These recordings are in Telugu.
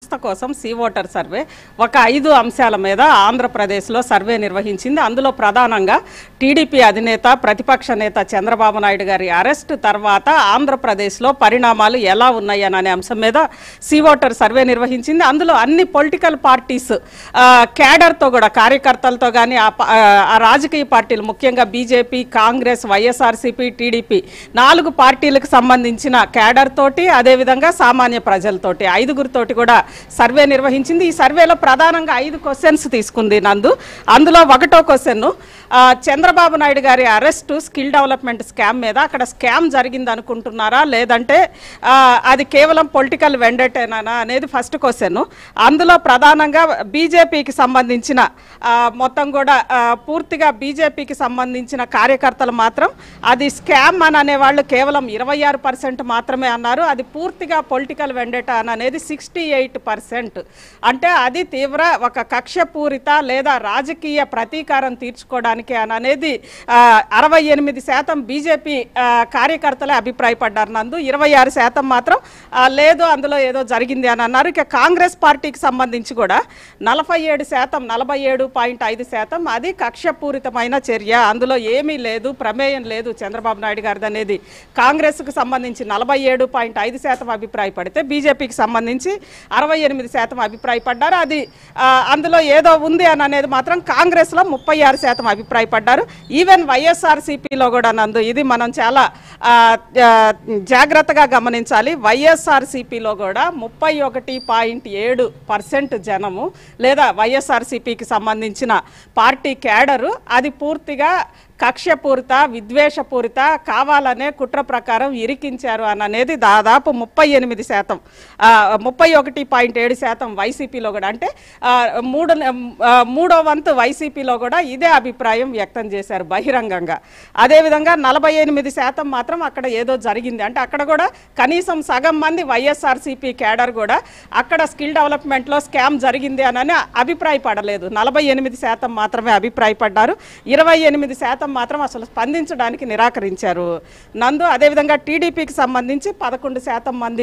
సంస్థ కోసం సీ ఓటర్ సర్వే ఒక ఐదు అంశాల మీద ఆంధ్రప్రదేశ్లో సర్వే నిర్వహించింది అందులో ప్రధానంగా టీడీపీ అధినేత ప్రతిపక్ష నేత చంద్రబాబు నాయుడు గారి అరెస్ట్ తర్వాత ఆంధ్రప్రదేశ్లో పరిణామాలు ఎలా ఉన్నాయని అనే అంశం మీద సీ ఓటర్ సర్వే నిర్వహించింది అందులో అన్ని పొలిటికల్ పార్టీస్ ఆ, క్యాడర్తో కూడా కార్యకర్తలతో కానీ ఆ ప- ఆ, ఆ రాజకీయ పార్టీలు ముఖ్యంగా బీజేపీ కాంగ్రెస్ వైఎస్ఆర్సీపీ టీడీపీ నాలుగు పార్టీలకు సంబంధించిన క్యాడర్ తోటి అదేవిధంగా సామాన్య ప్రజలతోటి ఐదుగురితోటి కూడా సర్వే నిర్వహించింది ఈ సర్వేలో ప్రధానంగా ఐదు క్వశ్చన్స్ తీసుకుంది నందు అందులో ఒకటో క్వశ్చన్ చంద్రబాబు నాయుడు గారి అరెస్టు స్కిల్ డెవలప్మెంట్ స్కామ్ మీద అక్కడ స్కామ్ జరిగింది అనుకుంటున్నారా లేదంటే ఆ, అది కేవలం పొలిటికల్ వెండటేనా అనేది ఫస్ట్ క్వశ్చన్ అందులో ప్రధానంగా బీజేపీకి సంబంధించిన ఆ, మొత్తం కూడా ఆ, పూర్తిగా బీజేపీకి సంబంధించిన కార్యకర్తలు మాత్రం అది స్కామ్ అని అనేవాళ్ళు కేవలం ఇరవై ఆరు పర్సెంట్ మాత్రమే అన్నారు అది పూర్తిగా పొలిటికల్ వెండేటా అని అనేది సిక్స్టీ ఎయిట్ పర్సెంట్ అంటే అది తీవ్ర ఒక కక్షపూరిత లేదా రాజకీయ ప్రతీకారం తీర్చుకోవడానికి అని అనేది అరవై ఎనిమిది శాతం బీజేపీ కార్యకర్తలే అభిప్రాయపడ్డారు నందు ఇరవై ఆరు శాతం మాత్రం ఆ, లేదు అందులో ఏదో జరిగింది అని అన్నారు ఇక కాంగ్రెస్ పార్టీకి సంబంధించి కూడా నలభై ఏడు శాతం నలభై ఏడు పాయింట్ ఐదు శాతం అది కక్షపూరితమైన చర్య అందులో ఏమీ లేదు ప్రమేయం లేదు చంద్రబాబు నాయుడు గారిది అనేది కాంగ్రెస్కు సంబంధించి నలభై ఏడు పాయింట్ ఐదు శాతం అభిప్రాయపడితే బీజేపీకి సంబంధించి అరవై ఎనిమిది శాతం అభిప్రాయపడ్డారు అది ఆ, అందులో ఏదో ఉంది అని అనేది మాత్రం కాంగ్రెస్లో ముప్పై ఆరు శాతం అభిప్రాయపడ్డారు ఈవెన్ వైఎస్ఆర్సీపీలో కూడా నందు ఇది మనం చాలా ఆ, ఆ, జాగ్రత్తగా గమనించాలి వైఎస్ఆర్సీపీలో కూడా ముప్పై ఒకటి పాయింట్ ఏడు పర్సెంట్ జనము లేదా వైఎస్ఆర్సీపీకి సంబంధించిన పార్టీ క్యాడరు అది పూర్తిగా కక్షపూరిత విద్వేషపూరిత కావాలనే కుట్ర ప్రకారం ఇరికించారు అని అనేది దాదాపు ముప్పై ఎనిమిది శాతం ఆ, ముప్పై ఒకటి పాయింట్ ఏడు శాతం వైసీపీలో కూడా అంటే ఆ, మూడు ఆ, మూడో వంతు వైసీపీలో కూడా ఇదే అభిప్రాయం వ్యక్తం చేశారు బహిరంగంగా అదేవిధంగా నలభై ఎనిమిది శాతం మాత్రం అక్కడ ఏదో జరిగింది అంటే అక్కడ కూడా కనీసం సగం మంది వైఎస్ఆర్సీపీ క్యాడర్ కూడా అక్కడ స్కిల్ డెవలప్మెంట్లో స్కామ్ జరిగింది అని అభిప్రాయపడలేదు నలభై ఎనిమిది శాతం మాత్రమే అభిప్రాయపడ్డారు ఇరవై ఎనిమిది శాతం మాత్రం అసలు స్పందించడానికి నిరాకరించారు నందు అదేవిధంగా టీడీపీకి సంబంధించి పదకొండు శాతం మంది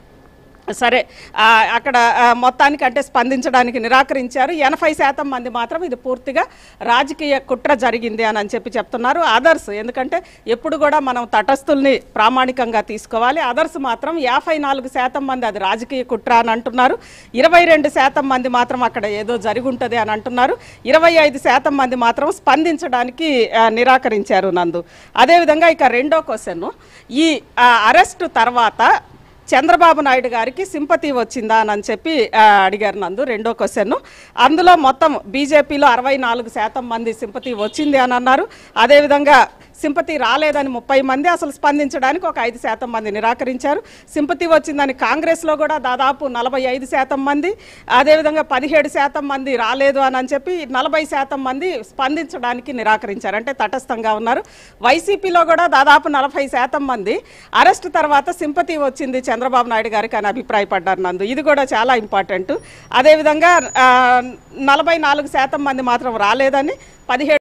సరే ఆ, అక్కడ ఆ, మొత్తానికి అంటే స్పందించడానికి నిరాకరించారు ఎనభై శాతం మంది మాత్రం ఇది పూర్తిగా రాజకీయ కుట్ర జరిగింది అని అని చెప్పి చెప్తున్నారు అదర్స్ ఎందుకంటే ఎప్పుడు కూడా మనం తటస్థుల్ని ప్రామాణికంగా తీసుకోవాలి అదర్స్ మాత్రం యాభై నాలుగు శాతం మంది అది రాజకీయ కుట్ర అని అంటున్నారు ఇరవై రెండు శాతం మంది మాత్రం అక్కడ ఏదో జరిగి ఉంటుంది అని అంటున్నారు ఇరవై ఐదు శాతం మంది మాత్రం స్పందించడానికి ఆ, నిరాకరించారు నందు అదేవిధంగా ఇక రెండో క్వశ్చన్ ఈ ఆ, అరెస్టు తర్వాత చంద్రబాబు నాయుడు గారికి సింపతి వచ్చిందా అని చెప్పి ఆ, అడిగారు నందు రెండో క్వశ్చన్ అందులో మొత్తం బీజేపీలో అరవై నాలుగు శాతం మంది సింపతి వచ్చింది అని అన్నారు అదేవిధంగా సింపతి రాలేదని ముప్పై మంది అసలు స్పందించడానికి ఒక ఐదు శాతం మంది నిరాకరించారు సింపతి వచ్చిందని కాంగ్రెస్లో కూడా దాదాపు నలభై ఐదు శాతం మంది అదేవిధంగా పదిహేడు శాతం మంది రాలేదు అని అని చెప్పి నలభై శాతం మంది స్పందించడానికి నిరాకరించారు అంటే తటస్థంగా ఉన్నారు వైసీపీలో కూడా దాదాపు నలభై శాతం మంది అరెస్ట్ తర్వాత సింపతి వచ్చింది చంద్రబాబు నాయుడు గారికి అని అభిప్రాయపడ్డారు నందు ఇది కూడా చాలా ఇంపార్టెంట్ అదేవిధంగా ఆ, నలభై నాలుగు శాతం మంది మాత్రం రాలేదని పదిహేడు